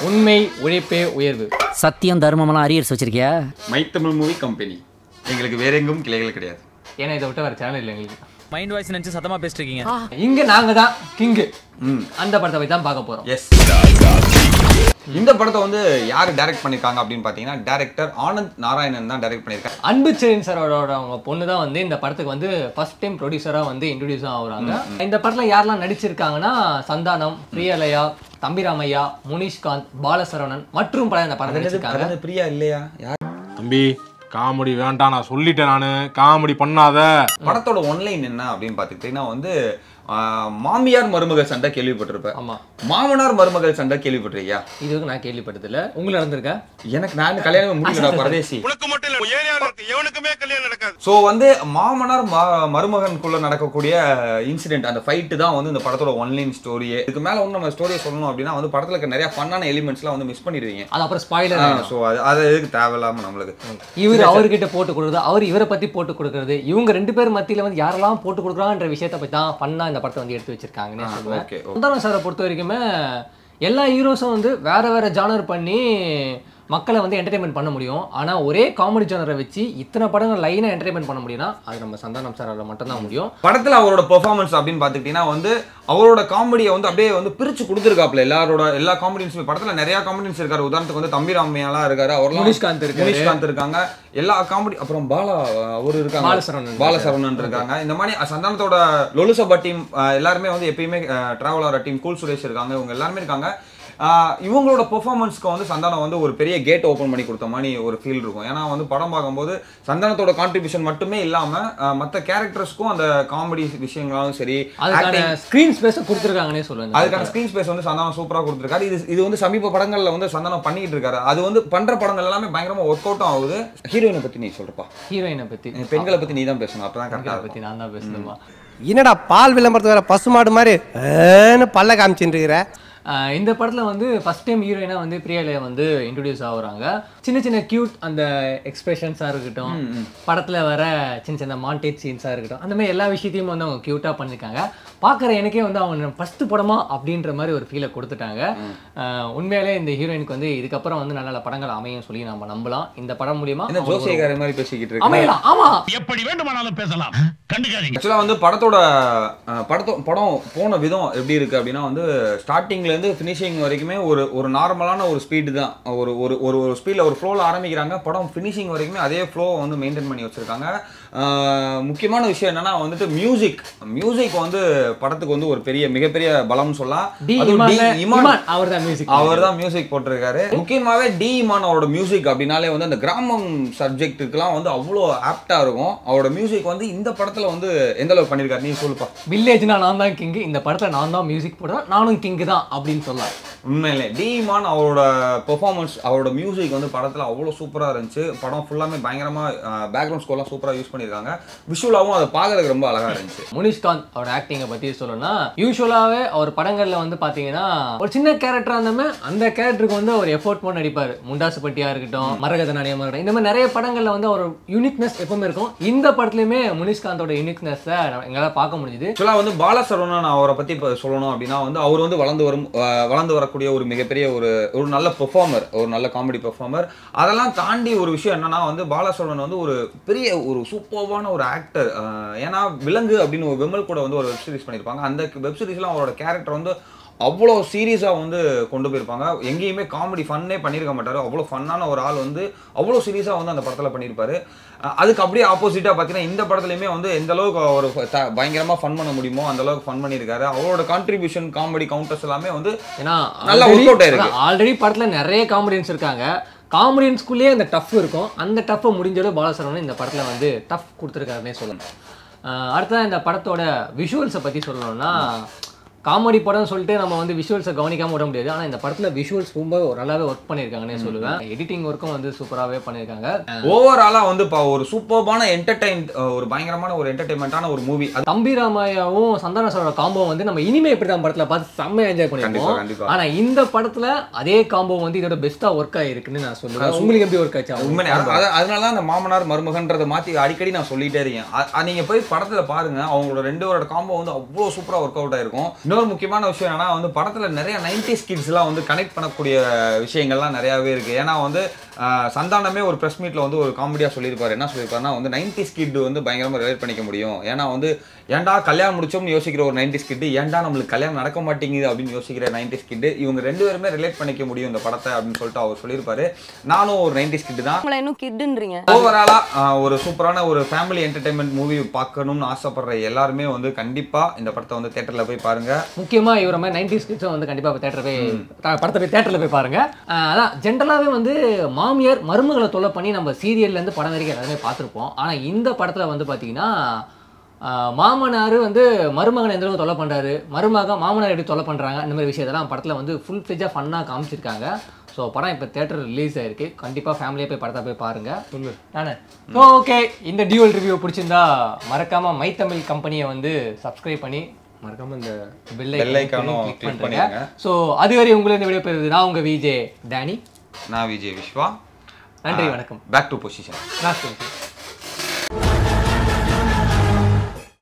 உண்மை உழைப்பே உயர்வு சத்தியம் தர்மமெல்லாம் அரியர்ஸ் வச்சிருக்கியா மைத்தமிழ் மூவி கம்பெனி எங்களுக்கு வேற எங்கும் கிளைகள் கிடையாது ஏன்னா இதை விட்டு வேற சேனல் இல்லை எங்களுக்கு மைண்ட் வாய்ஸ் நினைச்சு சத்தமா பேசிட்டு இருக்கீங்க இங்க நாங்க தான் கிங்கு ம் அந்த படத்தை பத்தி தான் பார்க்க போறோம் எஸ் இந்த படத்தை வந்து யார் டைரக்ட் பண்ணிருக்காங்க அப்படின்னு பார்த்தீங்கன்னா டைரக்டர் ஆனந்த் நாராயணன் தான் டைரக்ட் பண்ணியிருக்காங்க அன்பு செழியன் சாரோட அவங்க பொண்ணு தான் வந்து இந்த படத்துக்கு வந்து ஃபர்ஸ்ட் டைம் ப்ரொடியூசரா வந்து இன்ட்ரடியூஸ் ஆகுறாங்க இந்த படத்துல யாரெல்லாம் நடிச்சிருக்காங்கன்னா சந்தானம் பிரியலயா தம்பிராமையா முனிஷ்காந்த் பாலசரவணன் மற்றும் பல இந்த படம் நடிச்சிருக்காங்க அது பிரியா இல்லையா யார் தம்பி காமெடி வேண்டாம் நான் சொல்லிட்டேன் நானு காமெடி பண்ணாத படத்தோட ஒன்லைன் என்ன அப்படின்னு பார்த்துக்கிட்டீங்கன்னா வந்து ஆஹ், மாமியார் மருமகள் சண்டை கேள்விப்பட்டிருப்பேன் ஆமா மாமனார் மருமகள் சண்டை கேள்விப்பட்டிருக்கியா இது வரைக்கும் நான் கேள்விப்பட்டதில்ல உங்களுக்கு நடந்திருக்கா எனக்கு நான் கல்யாணம் முடியலடா பரதேசி உனக்கு மட்டும் இல்ல ஏரியாவில் இருக்கு எவனுக்குமே கல்யாணம் நடக்காது ஸோ வந்து மாமனார் ம- மருமகனுக்குள்ள நடக்கக்கூடிய இன்சிடென்ட் அந்த ஃபைட்டு தான் வந்து இந்த படத்தோட ஒன்லைன் ஸ்டோரியே இதுக்கு மேல வந்து நம்ம ஸ்டோரியை சொல்லணும் அப்படின்னா வந்து படத்துல இருக்க நிறைய ஃபன்னான எலிமெண்ட்ஸ்லாம் வந்து மிஸ் பண்ணிடுவீங்க அது அப்புறம் ஸ்பாயிலர் ஸோ அது அது எதுக்கு தேவையில்லாம நம்மளுக்கு இவர் அவர்கிட்ட போட்டு கொடுக்குறது அவர் இவரை பத்தி போட்டு கொடுக்குறது இவங்க ரெண்டு பேர் மத்தியில வந்து யாரெல்லாம் போட்டு கொடுக்குறாங்கன்ற விஷயத்தை பத்தி தான் பண்ணா இந்த படத்தை வந்து எடுத்து வச்சிருக்காங்கன்னு சொல்லுவேன் okay, okay. சுந்தரம் சாரை பொறுத்த வரைக்குமே எல்லா ஹீரோஸும் வந்து வேற வேற ஜானர் பண்ணி மக்களை வந்து என்டர்டைன்மெண்ட் பண்ண முடியும் ஆனா ஒரே காமெடி ஜானரை வச்சு இத்தனை படங்கள் லைனா என்டர்டைன்மெண்ட் பண்ண முடியும்னா அது நம்ம சந்தானம் சாரால மட்டும் தான் முடியும் படத்துல அவரோட பெர்ஃபார்மன்ஸ் அப்படின்னு பார்த்துக்கிட்டீங்கன்னா வந்து அவரோட காமெடியை வந்து அப்படியே வந்து பிரிச்சு கொடுத்துருக்காப்ல எல்லாரோட எல்லா காமெடியன்ஸுமே படத்துல நிறைய காமெடியன்ஸ் இருக்காரு உதாரணத்துக்கு வந்து தம்பி ராமையாலாம் இருக்காரு அவர்லாம் முனிஷ்காந்த் இருக்காரு. முனிஷ்காந்த் இருக்காங்க எல்லா காமெடி அப்புறம் பாலா அவர் இருக்காங்க பாலசரவணன் பாலசரவணன் இருக்காங்க இந்த மாதிரி சந்தானத்தோட லொலுசபா டீம் எல்லாருமே வந்து எப்பயுமே டிராவல் ஆகிற டீம் கூல் சுரேஷ் இருக்காங்க இவங்க எல்லாருமே இருக்காங்க ஆஹ் இவங்களோட பெர்ஃபார்மன்ஸ்க்கு வந்து சந்தானம் வந்து ஒரு பெரிய கேட் ஓப்பன் பண்ணி கொடுத்த மாதிரி ஒரு ஃபீல் இருக்கும் ஏன்னா வந்து படம் பார்க்கும்போது சந்தானத்தோட கான்ட்ரிபியூஷன் மட்டுமே இல்லாம மற்ற கேரக்டர்ஸ்க்கும் அந்த காமெடி விஷயங்களாலும் சரி அதுக்கான acting, ஸ்கிரீன் ஸ்பேஸை கொடுத்துருக்காங்கன்னே சொல்லுவேன் அதுக்கான ஸ்க்ரீன் ஸ்பேஸ் வந்து சந்தானம் சூப்பரா கொடுத்துருக்காரு இது இது வந்து சமீப படங்கள்ல வந்து சந்தானம் பண்ணிட்டு இருக்காரு அது வந்து பண்ற படங்கள் எல்லாமே பயங்கரமா ஒர்க் அவுட்டும் ஆகுது ஹீரோயினை பத்தி நீ சொல்றப்பா ஹீரோயினை பத்தி பெண்களை பத்தி நீ தான் பேசணும் அப்பதான் கரெக்டா பெண்களை பத்தி நான் தான் பேசணுமா என்னடா பால் விளம்பரத்து வேற பசுமாடு மாதிரி ஏன்னு பல்ல காமிச்சுட்டு இருக்கிற ஆஹ் இந்த படத்தில் வந்து ஃபர்ஸ்ட் டைம் ஹீரோயினா வந்து பிரியாலயா வந்து இன்ட்ரடியூஸ் ஆகுறாங்க சின்ன சின்ன கியூட் அந்த எக்ஸ்பிரஷன்ஸாக இருக்கட்டும் படத்தில் வர சின்ன சின்ன மாண்டேஜ் சீன்ஸாக இருக்கட்டும் அந்த மாதிரி எல்லா விஷயத்தையும் வந்து அவங்க க்யூட்டாக பண்ணியிருக்காங்க பார்க்குற எனக்கே வந்து அவங்க ஃபஸ்ட்டு படமா அப்படின்ற மாதிரி ஒரு ஃபீலை கொடுத்துட்டாங்க ஆஹ் உண்மையாலே இந்த ஹீரோயினுக்கு வந்து இதுக்கப்புறம் வந்து நல்ல நல்ல படங்கள் அமையும் சொல்லி நம்ம நம்பலாம் இந்த படம் மூலியமா என்ன ஜோசியக்கார மாதிரி பேசிக்கிட்டு இருக்கு அமையலாம் ஆமா எப்படி வேண்டுமானாலும் பேசலாம் கண்டுக்காதீங்க ஆக்சுவலாக வந்து படத்தோட அஹ், படத்தோ படம் போன விதம் எப்படி இருக்கு அப்படின்னா வந்து ஸ்டார்டிங்லேருந்து ஃபினிஷிங் வரைக்குமே ஒரு ஒரு நார்மலான ஒரு ஸ்பீடு தான் ஒரு ஒரு ஒரு ஒரு ஸ்பீடில் ஒரு ஃப்ளோவில் ஆரம்பிக்கிறாங்க படம் ஃபினிஷிங் வரைக்குமே அதே ஃப்ளோவை வந்து மெயின்டைன் பண்ணி வச்சிருக்காங்க அஹ், முக்கியமான விஷயம் என்னன்னா வந்துட்டு மியூசிக் மியூசிக் வந்து படத்துக்கு வந்து ஒரு பெரிய மிகப்பெரிய பலம் சொல்லலாம் டி அதுவும் டி. இமான் இமான் இமான் அவர் தான் மியூசிக் அவர் தான் மியூசிக் போட்டிருக்காரு முக்கியமாவே டி இமான் அவரோட மியூசிக் அப்படின்னாலே வந்து அந்த கிராமம் சப்ஜெக்ட்டுக்கெல்லாம் வந்து அவ்வளோ ஆப்டா இருக்கும் அவரோட மியூசிக் வந்து இந்த படத்துல வந்து எந்த அளவுக்கு பண்ணியிருக்காரு நீ சொல்லுப்பா வில்லேஜ்னா நான் தான் கிங் இந்த படத்தில் நான் தான் மியூசிக் போடுறேன் நானும் கிங் தான் அப்படின்னு சொல்லலாம் உண்மையிலே டி இமான் அவரோட பெர்ஃபார்மன்ஸ் அவரோட மியூசிக் வந்து படத்துல அவ்வளோ சூப்பரா இருந்துச்சு படம் ஃபுல்லாமே பயங்கரமா பேக்ரவுண்ட் ஸ்கோர்லாம் சூப்பரா யூஸ் பண்ணியிருக்காங்க விஷுவலாகவும் அதை பார்க்கறதுக்கு ரொம்ப அழகா இருந்துச்சு முனிஷ்காந்த் அவரோட ஆக்டிங்கை பத்தி சொல்லணும்னா யூஸ்வலாவே அவர் படங்கள்ல வந்து பாத்தீங்கன்னா ஒரு சின்ன கேரக்டரா இருந்தாம அந்த கேரக்டருக்கு வந்து ஒரு எஃபோர்ட் போட்டு நடிப்பாரு முண்டாசு பட்டியா இருக்கட்டும் மரகத நாணயமா இருக்கட்டும் இந்த மாதிரி நிறைய படங்கள்ல வந்து அவர் யூனிக்னஸ் எப்பவுமே இருக்கும் இந்த படத்துலயுமே முனிஷ்காந்தோட யூனிக்னஸ் எங்களால பார்க்க முடியுது ஆக்சுவலாக வந்து பாலசரவணன் அவரை பற்றி இப்போ சொல்லணும் அப்படின்னா வந்து அவர் வந்து வளர்ந்து வரும் அஹ் வளர்ந்து வரக்கூடிய ஒரு மிகப்பெரிய ஒரு ஒரு நல்ல பெர்ஃபார்மர் ஒரு நல்ல காமெடி பெர்ஃபார்மர் அதெல்லாம் தாண்டி ஒரு விஷயம் என்னன்னா வந்து பாலசரவணன் வந்து ஒரு பெரிய ஒரு சூப்பர்வான ஒரு ஆக்டர் ஏன்னா விலங்கு அப்படின்னு ஒரு விமல் கூட வந்து ஒரு வெப் சீரிஸ் பண்ணியிருப்பாங்க அந்த வெப் சீரிஸ்லாம் அவரோட கேரக்டர் வந்து அவ்வளோ சீரியஸாக வந்து கொண்டு போயிருப்பாங்க எங்கேயுமே காமெடி ஃபன்னே பண்ணியிருக்க மாட்டார் அவ்வளோ ஃபன்னான ஒரு ஆள் வந்து அவ்வளோ சீரியஸாக வந்து அந்த படத்தில் பண்ணியிருப்பாரு அஹ் அதுக்கு அப்படியே ஆப்போசிட்டாக பார்த்தீங்கன்னா இந்த படத்துலையுமே வந்து எந்த அளவுக்கு ஒரு த- பயங்கரமா ஃபன் பண்ண முடியுமோ அந்த அளவுக்கு ஃபன் பண்ணியிருக்காரு அவரோட கான்ட்ரிபியூஷன் காமெடி கவுண்டர்ஸ் எல்லாமே வந்து ஏன்னா நல்லா work out ஆயிருக்கு. ஆல்ரெடி படத்துல நிறைய காமெடியன்ஸ் இருக்காங்க காமெடியன்ஸ்குள்ளேயே அந்த டஃப் இருக்கும் அந்த டஃப்பை முடிஞ்சளவு பாலசரவணன் இந்த படத்துல வந்து டஃப் கொடுத்துருக்காருன்னே சொல்லணும் ஆஹ் அடுத்ததான் இந்த படத்தோட விஷுவல்ஸை பத்தி சொல்லணும்னா காமெடி படம் சொல்லிட்டு நம்ம வந்து விஷுவல்ஸை கவனிக்காம விட முடியாது ஆனா இந்த படத்துல விஷுவல்ஸ் ரொம்ப ஒரு நல்லாவே ஒர்க் பண்ணியிருக்காங்கன்னே சொல்லுவேன் எடிட்டிங் ஒர்க்கும் வந்து சூப்பராகவே பண்ணியிருக்காங்க ஓவராலாக வந்து இப்போ ஒரு சூப்பர்பான என்டர்டைன் ஒரு பயங்கரமான ஒரு என்டர்டைன்மெண்ட்டான ஒரு மூவி அது தம்பி ராமையாவும் சந்தான சாரோட காம்போ வந்து நம்ம இனிமே இப்படி தான் படத்துல பார்த்து செம்ம என்ஜாய் கண்டிப்பா, பண்ணிருக்கோம் கண்டிப்பா. ஆனா இந்த படத்துல அதே காம்போ வந்து இதோட பெஸ்டா ஒர்க் ஆயிருக்குன்னு நான் சொல்லுவேன் உங்களுக்கு எப்படி ஒர்க் ஆச்சு உண்மை அதனால தான் அந்த மாமனார் மருமகன்றதை மாற்றி அடிக்கடி நான் சொல்லிட்டே இருக்கேன் அ- அ- நீங்க போய் படத்துல பாருங்க அவங்களோட ரெண்டு வருட காம்போ வந்து அவ்வளோ சூப்பராக ஒர்க் அவுட் ஆயிருக்கும் இன்னொரு முக்கியமான விஷயம் என்னன்னா வந்து படத்துல நிறைய நைன்டி ஸ்கிட்ஸ்லாம் வந்து கனெக்ட் பண்ணக்கூடிய விஷயங்கள்லாம் நிறையாவே இருக்கு ஏன்னா வந்து ஆஹ், சந்தானமே ஒரு ப்ரெஸ் மீட்ல வந்து ஒரு காமெடியா சொல்லியிருப்பாரு என்ன சொல்லியிருப்பாருன்னா வந்து நைன்டி ஸ்கிட் வந்து பயங்கரமா ரிலேட் பண்ணிக்க முடியும் ஏன்னா வந்து ஏன்டா கல்யாணம் முடிச்சோம்னு யோசிக்கிற ஒரு நைன்டி ஸ்கிட் ஏன்டா நம்மளுக்கு கல்யாணம் நடக்க மாட்டேங்குது அப்படின்னு யோசிக்கிற நைன்டி ஸ்கிட் இவங்க ரெண்டு பேருமே ரிலேட் பண்ணிக்க முடியும் இந்த படத்தை அப்படின்னு சொல்லிட்டு அவர் சொல்லியிருப்பாரு நானும் ஒரு நைன்டி ஸ்கிட் தான் உங்களை இன்னும் கிட்டுன்றீங்க ஓவராலா ஒரு சூப்பரான ஒரு ஃபேமிலி என்டர்டைன்மெண்ட் மூவி பார்க்கணும்னு ஆசைப்படுற எல்லாருமே வந்து கண்டிப்பா இந்த படத்தை வந்து தியேட்டர்ல போய் பாருங்க முக்கியமா இவர மாதிரி நைன்டி ஸ்கிட்ஸும் வந்து கண்டிப்பா தேட்டர் போய் த- படத்தை போய் தேட்டர்ல போய் பாருங்க அஹ் அதான் ஜென்ரலாவே வந்து மாமியார் மருமகளை தொல்லை பண்ணி நம்ம சீரியல்ல இருந்து படம் வரைக்கும் எல்லாருமே பார்த்துருப்போம் ஆனா இந்த படத்துல வந்து பாத்தீங்கன்னா அஹ் மாமனார் வந்து மருமகனை எந்த அளவுக்கு தொல்லை பண்றாரு மருமக மாமனார் எப்படி தொல்லை பண்றாங்க இந்த மாதிரி விஷயத்தெல்லாம் படத்துல வந்து ஃபுல் ஃபிளெஜா ஃபன்னா காமிச்சிருக்காங்க ஸோ படம் இப்போ தேட்டர் ரிலீஸ் ஆயிருக்கு கண்டிப்பா ஃபேமிலியாக போய் படத்தை போய் பாருங்க சொல்லு நானு ஓகே இந்த டியூவல் ரிவ்யூ பிடிச்சிருந்தா மறக்காம மை தமிழ் கம்பெனியை வந்து சப்ஸ்கிரைப் பண்ணி மறக்காம இந்த பெல் Bell icon உம் கிளிக் click பண்ணுங்க பண்ணிடுங்க. ஸோ அதுவரை உங்களிருந்து விடைபெறுவது பெறுவது நான் உங்க விஜே டேனி நான் விஜய் விஸ்வா நன்றி வணக்கம் பேக் டு பொசிஷன் நான் சொல்றேன்